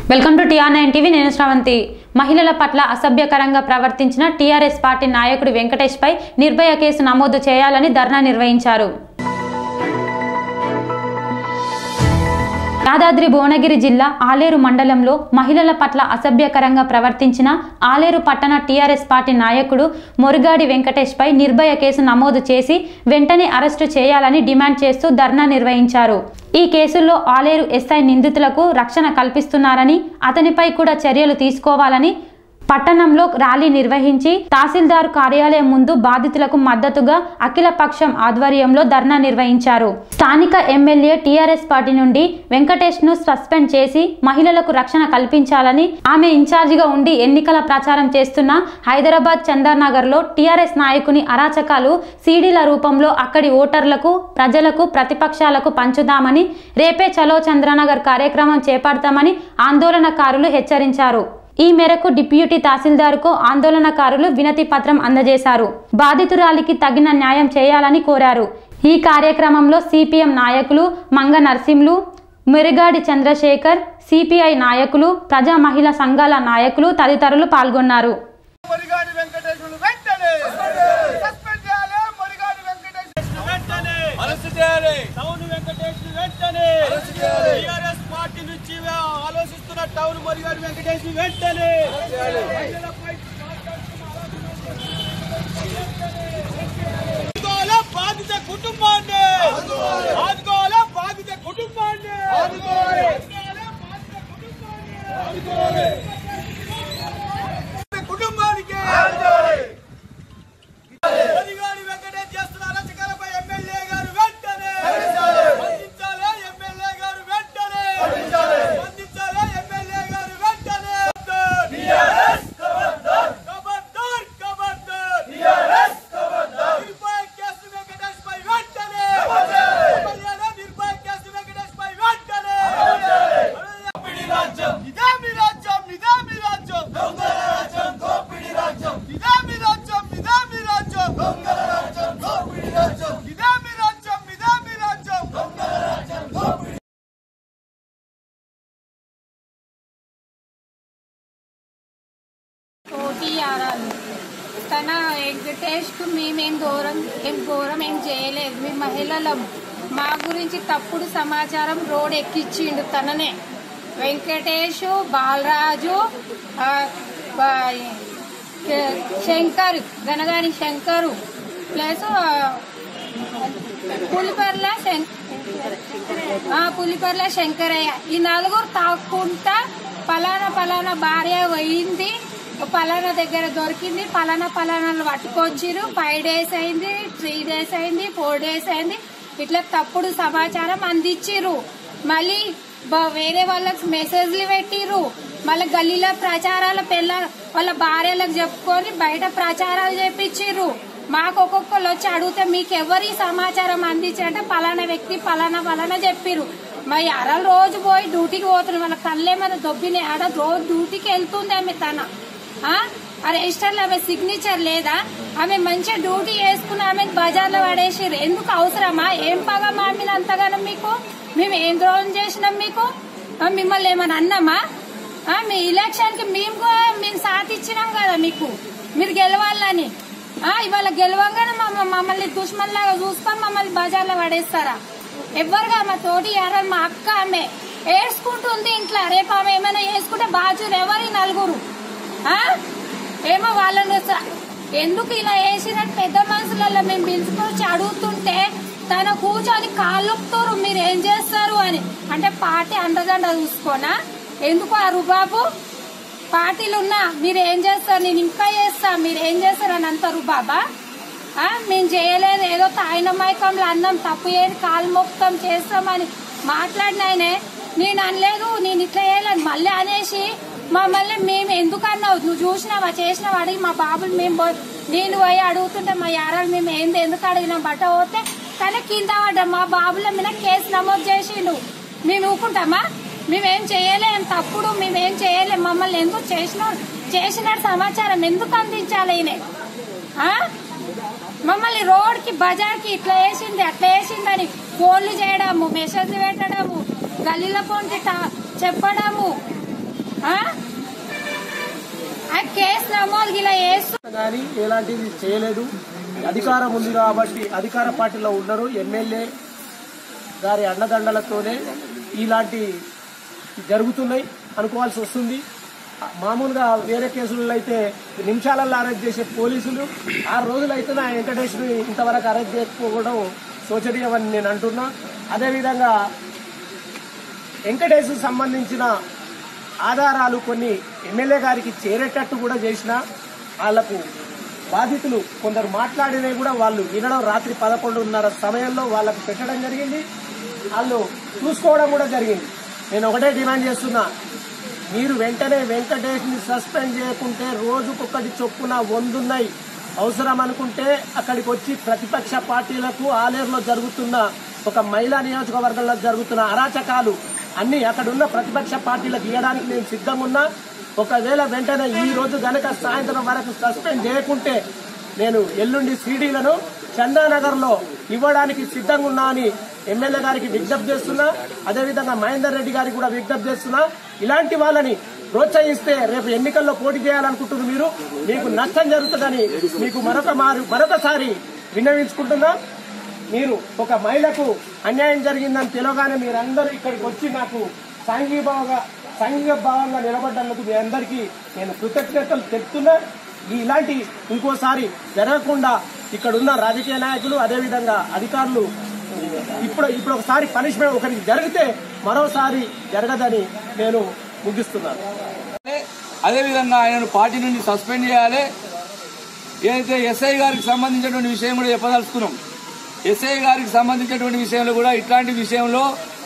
Welcome to TR nine TV నేను శ్రవంతి మహిళల పట్ల అసభ్యకరంగా ప్రవర్తించిన టీఆర్ఎస్ పార్టీ నాయకుడు వెంకటేష్పై నిర్భయ కేసు నమోదు చేయాలని ధర్నా నిర్వహించారు యాదాద్రి భువనగిరి జిల్లా ఆలేరు మండలంలో మహిళల పట్ల అసభ్యకరంగా ప్రవర్తించిన ఆలేరు పట్టణ టీఆర్ఎస్ పార్టీ నాయకుడు మొరుగాడి వెంకటేష్పై నిర్భయ కేసు నమోదు చేసి వెంటనే అరెస్టు చేయాలని డిమాండ్ చేస్తూ ధర్నా నిర్వహించారు ఈ కేసుల్లో ఆలేరు ఎస్ఐ నిందితులకు రక్షణ కల్పిస్తున్నారని అతనిపై కూడా చర్యలు తీసుకోవాలని పట్టణంలో ర్యాలీ నిర్వహించి తహసీల్దార్ కార్యాలయం ముందు బాధితులకు మద్దతుగా అఖిలపక్షం ఆధ్వర్యంలో ధర్నా నిర్వహించారు స్థానిక ఎమ్మెల్యే టీఆర్ఎస్ పార్టీ నుండి వెంకటేష్ ను సస్పెండ్ చేసి మహిళలకు రక్షణ కల్పించాలని ఆమె ఇన్ఛార్జిగా ఉండి ఎన్నికల ప్రచారం చేస్తున్న హైదరాబాద్ చందర్నగర్ లో టీఆర్ఎస్ నాయకుని అరాచకాలు సీడీల రూపంలో అక్కడి ఓటర్లకు ప్రజలకు ప్రతిపక్షాలకు పంచుదామని రేపే చలో చంద్రనగర్ కార్యక్రమం చేపడతామని ఆందోళనకారులు హెచ్చరించారు ఈ మేరకు డిప్యూటీ తహసీల్దార్కు ఆందోళనకారులు వినతి పత్రం అందజేశారు బాధితురాలికి తగిన న్యాయం చేయాలని కోరారు ఈ కార్యక్రమంలో సిపిఎం నాయకులు మంగ నర్సింలు మురిగాడి చంద్రశేఖర్ సిపిఐ నాయకులు ప్రజా మహిళా సంఘాల నాయకులు తదితరులు పాల్గొన్నారు మురిగాడి వెంకటేశ్వరులు వెంటనే సస్పెండ్ చేయాలి మురిగాడి వెంకటేశ్వరులు వెంటనే అరెస్ట్ చేయాలి టౌన్ వెంకటేష్ వెంటనే అరెస్ట్ చేయాలి. టీఆర్ఎస్ పార్టీ నుంచి ఆలోచిస్తున్న టౌన్ మరిగారి వెంకటేష్ వెంటనే చేయాలి. మహిళలపై ఆదుకోవాలా బాధిత కుటుంబాన్ని ఆదుకోవాలా బాధిత కుటుంబాన్ని ఆదుకోవాలి. ఆదుకోవాలా బాధిత కుటుంబాన్ని కుటుంబానికి మరిగారి వెంకటేష్ చేస్తున్న అరాచకాలపై ఎమ్మెల్యే గారు వెంటనే ఖండించాలి. స్పందించాలి ఎమ్మెల్యే గారు వెంటనే ఖండించాలి. స్పందించాలి ఎమ్మెల్యే గారు వెంటనే ఖబర్దార్ ఖబర్దార్ నిర్భయ కేసు వెంకటేష్ పై వెంటనే ఎమ్మెల్యేల నిర్భయ కేసు వెంకటేష్ పై వెంటనే ఇదే మీ రాజ్యం ఇదే మీ రాజ్యం దొంగల రాజ్యం దోపిడి రాజ్యం ఇదే మీ రాజ్యం ఇదే మీ రాజ్యం దొంగల రాజ్యం దోపిడి రాజ్యం ఇదే మీ రాజ్యం ఇదే మీ రాజ్యం దొంగల రాజ్యం దోపిడి కోటి ఆరాలు తన వెంకటేష్కు మేమేం ఘోరం ఏం ఘోరం ఏం చేయలేదు మీ మహిళలం మా గురించి తప్పుడు సమాచారం రోడ్ ఎక్కిచ్చిండు తననే వెంకటేష్ బాలరాజు ఆ, బా- కే- శంకర్ గనగాని శంకరు ప్లస్ ఆ, పులిపర్ల శం- ఆ, పులిపర్ల శంకరయ్య ఈ నలుగురు తాక్కుంటా పలానా పలానా భార్య పోయింది పలానా దగ్గర దొరికింది పలానా పలానాలు పట్టుకొచ్చిరు ఫైవ్ డేస్ అయింది త్రీ డేస్ అయింది ఫోర్ డేస్ అయింది ఇట్లా తప్పుడు సమాచారం అందించిర్రు మళ్ళీ బ- వేరే వాళ్ళకి మెసేజ్లు పెట్టిర్రు మళ్ళీ గల్లీలో ప్రచారాల పిల్ల వాళ్ళ భార్యలకు చెప్పుకొని బయట ప్రచారాలు చేపించిర్రు మాకు ఒక్కొక్కరు వచ్చి అడిగితే మీకు ఎవరి సమాచారం అందించారంటే పలానా వ్యక్తి పలానా పలానా చెప్పిర్రు మరి అరలు రోజు పోయి డ్యూటీకి పోతున్నారు వాళ్ళ కళ్ళేమైనా దొబ్బిన ఆడ రోజు డ్యూటీకి వెళ్తుంది ఆమె తన ఆ? ఆ రిజిస్టర్లో ఆమె సిగ్నేచర్ లేదా ఆమె మంచిగా డ్యూటీ చేసుకుని ఆమె బజార్లో పడేసిర్రు ఎందుకు అవసరమా ఏం పగ మా మీద అంతగానో మీకు మేము ఏం ద్రోహం చేసినాం మీకు ఆ, మిమ్మల్ని ఏమైనా అన్నామా ఆ, మీ ఎలక్షన్ కి మేము కూడా మేము సాథ్ ఇచ్చినాం కదా మీకు మీరు గెలవాలని ఆ, ఇవాళ గెలవంగానే మమ్మ- మమ్మల్ని దుష్మన్ లాగా చూసుకొని మమ్మల్ని బజార్లో పడేస్తారా ఎవ్వరుగా మా తోటి ఎవరు మా అక్క ఆమె ఏడ్చుకుంటుంది ఇంట్లో రేపు ఆమె ఏమైనా వేసుకుంటే బాజులు ఎవరి నలుగురు ఆ? ఏమో వాళ్ళని స- ఎందుకు ఇలా వేసినట్టు పెద్ద మనుషులలో మేము పిలుచుకొచ్చి అడుగుతుంటే తన కూర్చొని కాళ్ళొప్పుతారు మీరు ఏం చేస్తారు అని అంటే పార్టీ అండదండ చూసుకోనా ఎందుకు ఆ రుబాబు పార్టీలు ఉన్నా మీరు ఏం చేస్తారు నేను ఇంకా చేస్తా మీరు ఏం చేస్తారు అని అంటారు బాబా ఆ, మేము చేయలేదు ఏదో తాయిన మైకంలో అన్నం తప్పు ఏది కాలు మొక్కుతాం చేస్తామని మాట్లాడిన ఆయనే నేను అనలేదు నేను ఇట్లా చేయలేదు మళ్ళీ అనేసి మమ్మల్ని మేము ఎందుకు అన్నావు నువ్వు చూసినావా చేసినావా అడిగి మా బాబులు మేము పోయి నేను పోయి అడుగుతుంటే మా యారాలు మేము ఏంది ఎందుకు అడిగినాం బట్ట పోతే కానీ కింద పడ్డాం మా బాబుల మీద కేసు నమోదు చేసిండు మేము ఊకుంటామా మేమేం చేయలేం తప్పుడు మేమేం చేయలేం మమ్మల్ని ఎందుకు చేసిన చేసిన సమాచారం ఎందుకు అందించాలి ఈయన ఆ? మమ్మల్ని రోడ్ కి బజార్ కి ఇట్లా వేసింది అట్లా వేసిందని ఫోన్లు చేయడము మెసేజ్ పెట్టడము గల్లీలో పోంటి చెప్పడము ఆ? ఆ కేసు నమోదు ఇలా వేస్తూ కానీ ఎలాంటిది చేయలేదు అధికారం ఉంది కాబట్టి అధికార పార్టీలో ఉన్నారు ఎమ్మెల్యే గారి అండదండలతోనే ఇలాంటి జరుగుతున్నాయి అనుకోవాల్సి వస్తుంది మామూలుగా వేరే కేసులలో అయితే నిమిషాలలో అరెస్ట్ చేసే పోలీసులు ఆరు రోజులైతే నా వెంకటేశ్వరి ఇంతవరకు అరెస్ట్ చేయకపోవడం శోచనీయమని నేను అంటున్నా అదేవిధంగా వెంకటేశ్వరికి సంబంధించిన ఆధారాలు కొన్ని ఎమ్మెల్యే గారికి చేరేటట్టు కూడా చేసిన వాళ్లకు బాధితులు కొందరు మాట్లాడినవి కూడా వాళ్ళు వినడం రాత్రి పదకొండున్నర సమయంలో వాళ్ళకు పెట్టడం జరిగింది వాళ్ళు చూసుకోవడం కూడా జరిగింది నేను ఒకటే డిమాండ్ చేస్తున్నా మీరు వెంటనే వెంకటేష్ని సస్పెండ్ చేయకుంటే రోజుకొకటి చొప్పున వందున్నాయి అవసరం అనుకుంటే అక్కడికి వచ్చి ప్రతిపక్ష పార్టీలకు ఆలేరులో జరుగుతున్న ఒక మహిళా నియోజకవర్గంలో జరుగుతున్న అరాచకాలు అన్ని అక్కడ ఉన్న ప్రతిపక్ష పార్టీలకు ఇవ్వడానికి నేను సిద్ధంగా ఉన్నా ఒకవేళ వెంటనే ఈ రోజు గనక సాయంత్రం వరకు సస్పెండ్ చేయకుంటే నేను ఎల్లుండి సీడీలను చందానగర్ లో ఇవ్వడానికి సిద్ధంగా ఉన్నా అని ఎమ్మెల్యే గారికి విజ్ఞప్తి చేస్తున్నా అదేవిధంగా మహేందర్ రెడ్డి గారికి కూడా విజ్ఞప్తి చేస్తున్నా ఇలాంటి వాళ్ళని ప్రోత్సహిస్తే రేపు ఎన్నికల్లో పోటీ చేయాలనుకుంటున్నారు మీరు మీకు నష్టం జరుగుతుందని మీకు మరొక మారు మరొకసారి విన్నవించుకుంటున్నా మీరు ఒక మహిళకు అన్యాయం జరిగిందని తెలియగానే మీరందరూ ఇక్కడికి వచ్చి నాకు సాంఘీభావంగా సాంఘీభావంగా నిలబడ్డందుకు మీ అందరికీ నేను కృతజ్ఞతలు చెప్తున్నా ఈ ఇలాంటి ఇంకోసారి జరగకుండా ఇక్కడ ఉన్న రాజకీయ నాయకులు అదేవిధంగా అధికారులు ఇప్పుడు ఇప్పుడు ఒకసారి పనిష్మెంట్ ఒకరికి జరిగితే మరోసారి జరగదని నేను ముగిస్తున్నాను అదేవిధంగా ఆయనను పార్టీ నుండి సస్పెండ్ చేయాలి ఏదైతే ఎస్ఐ గారికి సంబంధించినటువంటి విషయం కూడా చెప్పదలుచుకున్నాం ఎస్ఐ గారికి సంబంధించినటువంటి విషయంలో కూడా ఇట్లాంటి విషయంలో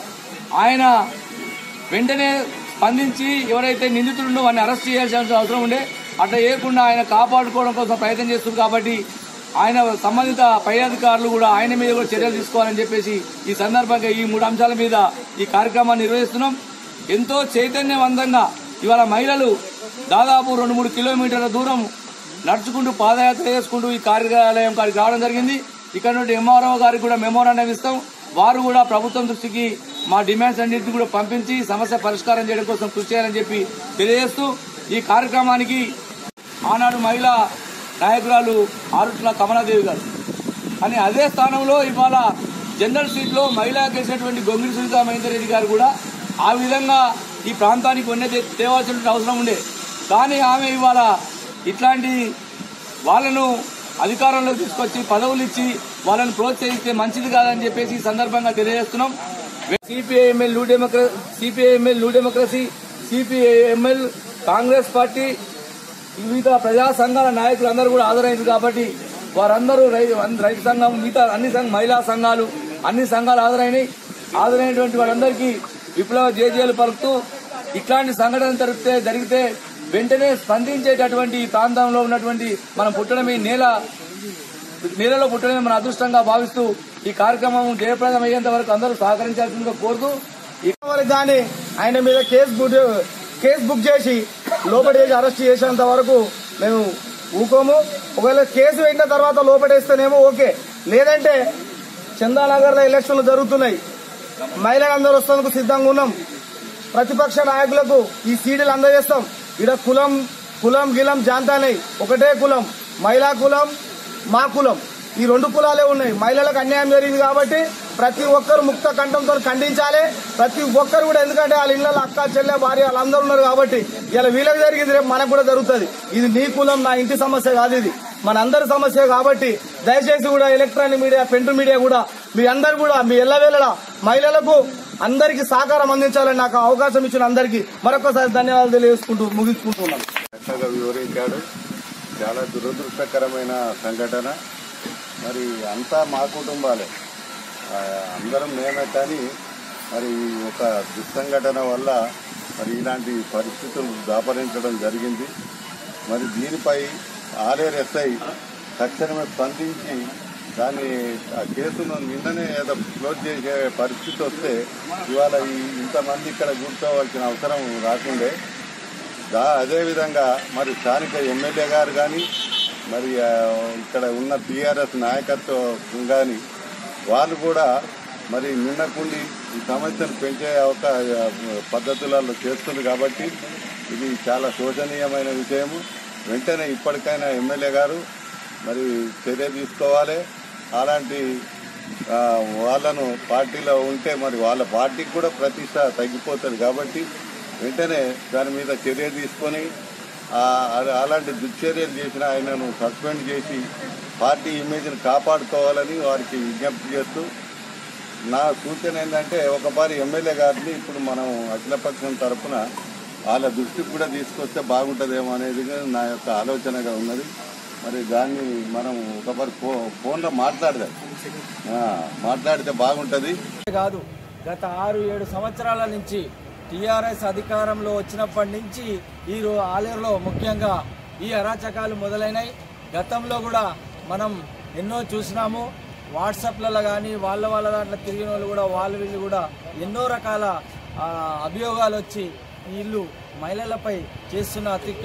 ఆయన వెంటనే స్పందించి ఎవరైతే నిందితుడుండో వాడిని అరెస్ట్ చేయాల్సిన అవసరం ఉండే అట్లా చేయకుండా ఆయన కాపాడుకోవడం కోసం ప్రయత్నం చేస్తుంది కాబట్టి ఆయన సంబంధిత పై అధికారులు కూడా ఆయన మీద కూడా చర్యలు తీసుకోవాలని చెప్పేసి ఈ సందర్భంగా ఈ మూడు అంశాల మీద ఈ కార్యక్రమాన్ని నిర్వహిస్తున్నాం ఎంతో చైతన్యవంతంగా ఇవాళ మహిళలు దాదాపు రెండు మూడు కిలోమీటర్ల దూరం నడుచుకుంటూ పాదయాత్ర చేసుకుంటూ ఈ కార్యాలయం కాడికి రావడం జరిగింది ఇక్కడ నుండి ఎంఆర్ఓ గారికి కూడా మెమోరాండం ఇస్తాం వారు కూడా ప్రభుత్వం దృష్టికి మా డిమాండ్స్ అన్నింటినీ కూడా పంపించి సమస్య పరిష్కారం చేయడం కోసం కృషి చేయాలని చెప్పి తెలియజేస్తూ ఈ కార్యక్రమానికి ఆనాడు మహిళా నాయకురాలు ఆరుట్ల కమలాదేవి గారు అని అదే స్థానంలో ఇవాళ జనరల్ సీట్ లో మహిళా గెలిచినటువంటి గొంగిడి సునీత మహేందర్ రెడ్డి గారు కూడా ఆ విధంగా ఈ ప్రాంతానికి వన్నె తే- తేవాల్సిన అవసరం ఉండే కానీ ఆమె ఇవాళ ఇట్లాంటి వాళ్ళను అధికారంలోకి తీసుకొచ్చి పదవులు ఇచ్చి వాళ్ళని ప్రోత్సహిస్తే మంచిది కాదని చెప్పేసి ఈ సందర్భంగా తెలియజేస్తున్నాం CPIML new democracy CPIML new democracy CPIML Congress party వివిధ ప్రజా సంఘాల నాయకులు అందరూ కూడా హాజరైంది కాబట్టి వారందరూ రై- రైతు సంఘం మిగతా అన్ని సంఘ మహిళా సంఘాలు అన్ని సంఘాలు హాజరైనాయి హాజరైనటువంటి వాళ్ళందరికీ విప్లవ జేజేలు పలుకుతూ ఇట్లాంటి సంఘటన జరిగితే జరిగితే వెంటనే స్పందించేటటువంటి ఈ ప్రాంతంలో ఉన్నటువంటి మనం పుట్టడం ఈ నేల నేలలో పుట్టడమే మన అదృష్టంగా భావిస్తూ ఈ కార్యక్రమం జయప్రదం అయ్యేంత వరకు అందరూ సహకరించాల్సిందిగా కోరుతూ ఈ వాళ్ళకి కానీ ఆయన మీద కేసు బుక్ కేసు బుక్ చేసి లోపడేసి అరెస్ట్ చేసేంత వరకు మేము ఊకోము ఒకవేళ కేసు పెట్టిన తర్వాత లోపడేస్తేనేమో ఓకే లేదంటే చందానగర్ లో ఎలక్షన్లు జరుగుతున్నాయి మహిళలందరూ వస్తేందుకు సిద్ధంగా ఉన్నాం ప్రతిపక్ష నాయకులకు ఈ సీడీలు అందజేస్తాం ఇక్కడ కులం కులం గిలం జాంతానై ఒకటే కులం మహిళా కులం మా కులం ఈ రెండు కులాలే ఉన్నాయి మహిళలకు అన్యాయం జరిగింది కాబట్టి ప్రతి ఒక్కరు ముక్త కంఠంతో ఖండించాలి ప్రతి ఒక్కరు కూడా ఎందుకంటే వాళ్ళ ఇళ్ళలో అక్క చెల్లె భార్య వాళ్ళందరూ ఉన్నారు కాబట్టి ఇలా వీళ్ళకి జరిగింది రేపు మనకు కూడా జరుగుతుంది ఇది నీ కులం నా ఇంటి సమస్య కాదు ఇది మన అందరి సమస్య కాబట్టి దయచేసి కూడా ఎలక్ట్రానిక్ మీడియా ప్రింట్ మీడియా కూడా మీ అందరు కూడా మీ ఎల్లవేళలా మహిళలకు అందరికీ సహకారం అందించాలని నాకు అవకాశం ఇచ్చిన అందరికీ మరొకసారి ధన్యవాదాలు తెలియజేసుకుంటూ ముగించుకుంటున్నాను చక్కగా వివరించాడు చాలా దురదృష్టకరమైన సంఘటన మరి అంతా మా కుటుంబాలే ఆ, అందరం మేమే కానీ మరి ఒక దుస్సంఘటన వల్ల మరి ఇలాంటి పరిస్థితులు దాపరించడం జరిగింది మరి దీనిపై ఆర్ఆర్ ఎస్ఐ తక్షణమే స్పందించి దాన్ని ఆ కేసును నిన్ననే ఏదో క్లోజ్ చేసే పరిస్థితి వస్తే ఇవాళ ఈ ఇంతమంది ఇక్కడ కూర్చోవలసిన అవసరం రాకుండే దా అదేవిధంగా మరి స్థానిక ఎమ్మెల్యే గారు కానీ మరి ఆ, ఇక్కడ ఉన్న టీఆర్ఎస్ నాయకత్వం కానీ వాళ్ళు కూడా మరి నిన్నకుండి ఈ సమస్యను పెంచే అవకా పద్ధతులలో చేస్తుంది కాబట్టి ఇది చాలా శోచనీయమైన విషయము వెంటనే ఇప్పటికైనా ఎమ్మెల్యే గారు మరి చర్య తీసుకోవాలి అలాంటి ఆ, వాళ్ళను పార్టీలో ఉంటే మరి వాళ్ళ పార్టీకి కూడా ప్రతిష్ట తగ్గిపోతుంది కాబట్టి వెంటనే దాని మీద చర్య తీసుకొని ఆ, అలా- అలాంటి దుశ్చర్యలు చేసిన ఆయనను సస్పెండ్ చేసి పార్టీ ఇమేజ్ని కాపాడుకోవాలని వారికి విజ్ఞప్తి చేస్తూ నా సూచన ఏంటంటే ఒకసారి ఎమ్మెల్యే గారిని ఇప్పుడు మనం అఖిలపక్షం తరఫున వాళ్ళ దృష్టికి కూడా తీసుకొస్తే బాగుంటుందేమో అనేది నా యొక్క ఆలోచనగా ఉన్నది మరి దాన్ని మనం ఒకసారి ఫో ఫోన్లో మాట్లాడదాం ఆ, మాట్లాడితే బాగుంటుంది కాదు గత ఆరు ఏడు సంవత్సరాల నుంచి టీఆర్ఎస్ అధికారంలో వచ్చినప్పటి నుంచి ఈ రో- ఆలేరులో ముఖ్యంగా ఈ అరాచకాలు మొదలైనాయి గతంలో కూడా మనం ఎన్నో చూసినాము వాట్సాప్లలో కానీ వాళ్ళ వాళ్ళ దాంట్లో తిరిగిన వాళ్ళు కూడా వాళ్ళు వీళ్ళు కూడా ఎన్నో రకాల ఆ, అభియోగాలు వచ్చి వీళ్ళు మహిళలపై చేస్తున్న అతిక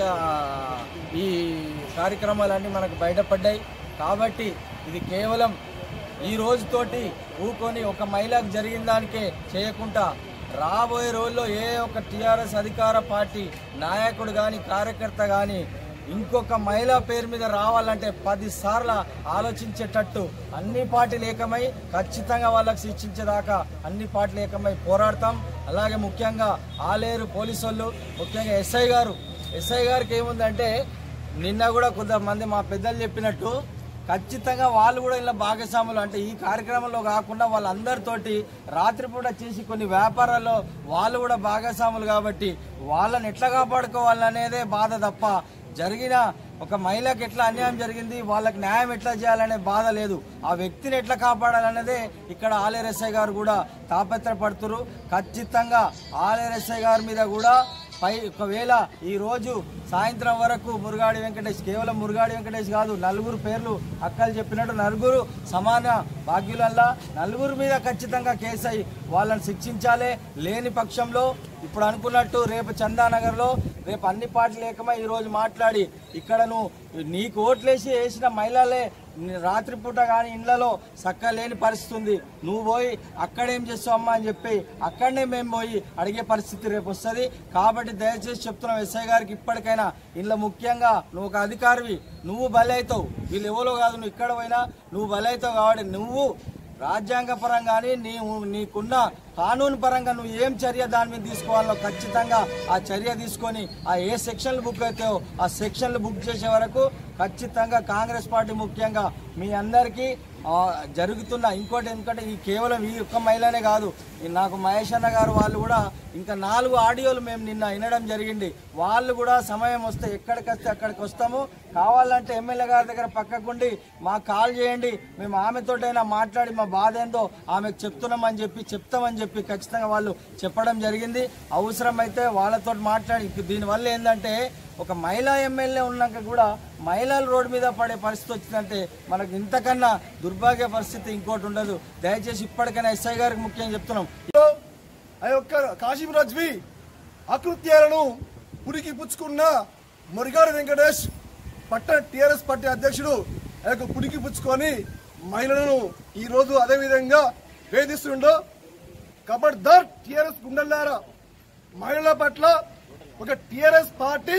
ఈ కార్యక్రమాలన్నీ మనకు బయటపడ్డాయి కాబట్టి ఇది కేవలం ఈ రోజుతోటి ఊకొని ఒక మహిళకు జరిగిన దానికే చేయకుండా రాబోయే రోజుల్లో ఏ ఒక్క టీఆర్ఎస్ అధికార పార్టీ నాయకుడు కానీ కార్యకర్త కానీ ఇంకొక మహిళ పేరు మీద రావాలంటే పది సార్ల ఆలోచించేటట్టు అన్ని పార్టీలు ఏకమై ఖచ్చితంగా వాళ్ళకి శిక్షించేదాకా అన్ని పార్టీలు ఏకమై పోరాడతాం అలాగే ముఖ్యంగా ఆలేరు పోలీసు వాళ్ళు ముఖ్యంగా ఎస్ఐ గారు ఎస్ఐ గారికి ఏముందంటే నిన్న కూడా కొంతమంది మా పెద్దలు చెప్పినట్టు ఖచ్చితంగా వాళ్ళు కూడా ఇలా భాగస్వాములు అంటే ఈ కార్యక్రమంలో కాకుండా వాళ్ళందరితోటి రాత్రిపూట చేసి కొన్ని వ్యాపారాల్లో వాళ్ళు కూడా భాగస్వాములు కాబట్టి వాళ్ళని ఎట్లా కాపాడుకోవాలనేదే బాధ తప్ప జరిగిన ఒక మహిళకి ఎట్లా అన్యాయం జరిగింది వాళ్ళకి న్యాయం ఎట్లా చేయాలనే బాధ లేదు ఆ వ్యక్తిని ఎట్లా కాపాడాలనేదే ఇక్కడ ఆలేరెస్ఐ గారు కూడా తాపత్రపడుతున్నారు ఖచ్చితంగా ఆలేరెస్ఐ గారి మీద కూడా పై ఒకవేళ ఈ రోజు సాయంత్రం వరకు మురుగాడి వెంకటేష్ కేవలం మురుగాడి వెంకటేష్ కాదు నలుగురు పేర్లు అక్కలు చెప్పినట్టు నలుగురు సమాన భాగ్యులల్లా నలుగురు మీద ఖచ్చితంగా కేసు అయి వాళ్ళని శిక్షించాలి లేని పక్షంలో ఇప్పుడు అనుకున్నట్టు రేపు చందానగర్లో రేపు అన్ని పార్టీలు ఏకమై ఈ రోజు మాట్లాడి ఇక్కడ నువ్వు నీకు ఓట్లేసి వేసిన మహిళలే ని- రాత్రిపూట కానీ ఇండ్లలో చక్క లేని పరిస్థితి ఉంది నువ్వు పోయి అక్కడేం చేస్తావు అమ్మా అని చెప్పి అక్కడనే మేము పోయి అడిగే పరిస్థితి రేపు వస్తుంది కాబట్టి దయచేసి చెప్తున్నాం ఎస్ఐ గారికి ఇప్పటికైనా ఇంట్లో ముఖ్యంగా నువ్వు ఒక అధికారివి నువ్వు బలవుతావు వీళ్ళు ఎవరో కాదు నువ్వు ఇక్కడ పోయినా నువ్వు బలవుతావు కాబట్టి నువ్వు రాజ్యాంగ పరంగా కానీ నీవు నీకున్న కానూను పరంగా నువ్వు ఏం చర్య దాని మీద తీసుకోవాలో ఖచ్చితంగా ఆ చర్య తీసుకొని ఆ ఏ సెక్షన్లు బుక్ అవుతాయో ఆ సెక్షన్లు బుక్ చేసే వరకు ఖచ్చితంగా కాంగ్రెస్ పార్టీ ముఖ్యంగా మీ అందరికీ ఆ, జరుగుతున్న ఇంకోటి ఎందుకంటే ఈ కేవలం ఈ ఒక్క మహిళనే కాదు ఈ నాకు మహేష్ అన్న గారు వాళ్ళు కూడా ఇంకా నాలుగు ఆడియోలు మేము నిన్న వినడం జరిగింది వాళ్ళు కూడా సమయం వస్తే ఎక్కడికి వస్తే అక్కడికి వస్తాము కావాలంటే ఎమ్మెల్యే గారి దగ్గర పక్కకుండి మాకు కాల్ చేయండి మేము ఆమెతోటైనా మాట్లాడి మా బాధ ఏందో ఆమెకు చెప్తున్నామని చెప్పి చెప్తామని చెప్పి ఖచ్చితంగా వాళ్ళు చెప్పడం జరిగింది అవసరమైతే వాళ్ళతో మాట్లాడి ఇప్పుడు దీనివల్ల ఏంటంటే ఒక మహిళా ఎమ్మెల్యే ఉన్నాక కూడా మహిళలు రోడ్డు మీద పడే పరిస్థితి వచ్చిందంటే మనకు ఇంతకన్నా దుర్భాగ్య పరిస్థితి ఇంకోటి ఉండదు దయచేసి ఇప్పటికైనా ఎస్ఐ గారికి ముఖ్యంగా చెప్తున్నాం ఆ యొక్క కాశీం రజ్వి అకృత్యాలను పురికి పుచ్చుకున్న మురిగాడి వెంకటేష్ పట్టణ టిఆర్ఎస్ పార్టీ అధ్యక్షుడు ఆ యొక్క పురికి పుచ్చుకొని మహిళలను ఈ రోజు అదే విధంగా వేధిస్తుండో కబడ్దార్ టిఆర్ఎస్ గుండెల్లారా మహిళల పట్ల ఒక TRS party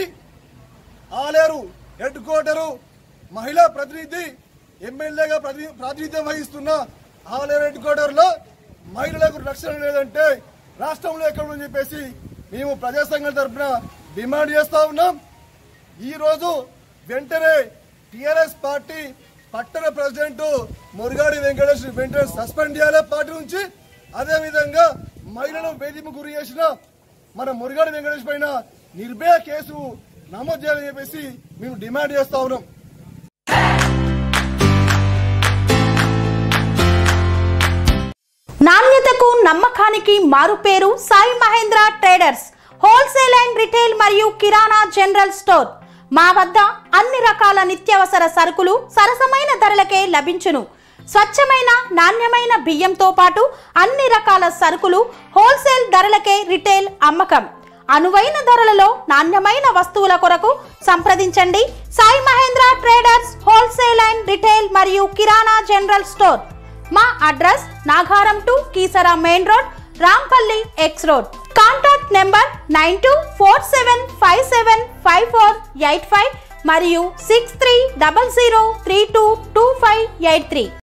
Aleru headquarter మహిళా ప్రతినిధి ఎమ్మెల్యేగా ప్రతి- ప్రాతినిధ్యం వహిస్తున్న ఆలేరు హెడ్ క్వార్టర్ లో మహిళలకు రక్షణ లేదంటే రాష్ట్రంలో ఎక్కడ ఉందని చెప్పేసి మేము ప్రజా సంఘం తరఫున డిమాండ్ చేస్తా ఉన్నాం ఈ రోజు వెంటనే టిఆర్ఎస్ పార్టీ పట్టణ ప్రెసిడెంట్ మురుగాడి వెంకటేష్ వెంటనే సస్పెండ్ చేయాలి పార్టీ నుంచి అదే విధంగా మహిళలను వేధింపు గురి చేసిన మన మురుగాడి వెంకటేష్ పైన నిర్భయ కేసు నమోదు చేయాలని చెప్పేసి మేము డిమాండ్ చేస్తా ఉన్నాం నాణ్యతకు నమ్మకానికి మారుపేరు Sai Mahendra traders wholesale and retail మరియు కిరాణా జనరల్ స్టోర్ మా వద్ద అన్ని రకాల నిత్యావసర సరుకులు సరసమైన ధరలకే లభించును స్వచ్ఛమైన నాణ్యమైన బియ్యంతో పాటు అన్ని రకాల సరుకులు హోల్సేల్ ధరలకే రిటైల్ అమ్మకం అనువైన ధరలలో నాణ్యమైన వస్తువుల కొరకు సంప్రదించండి Sai Mahendra traders wholesale and retail మరియు కిరాణా జనరల్ స్టోర్ మా address Nagaram to Keesara main road Rampalli X road contact number nine two four seven five seven five four eight five మరియు six three double zero three two two five eight three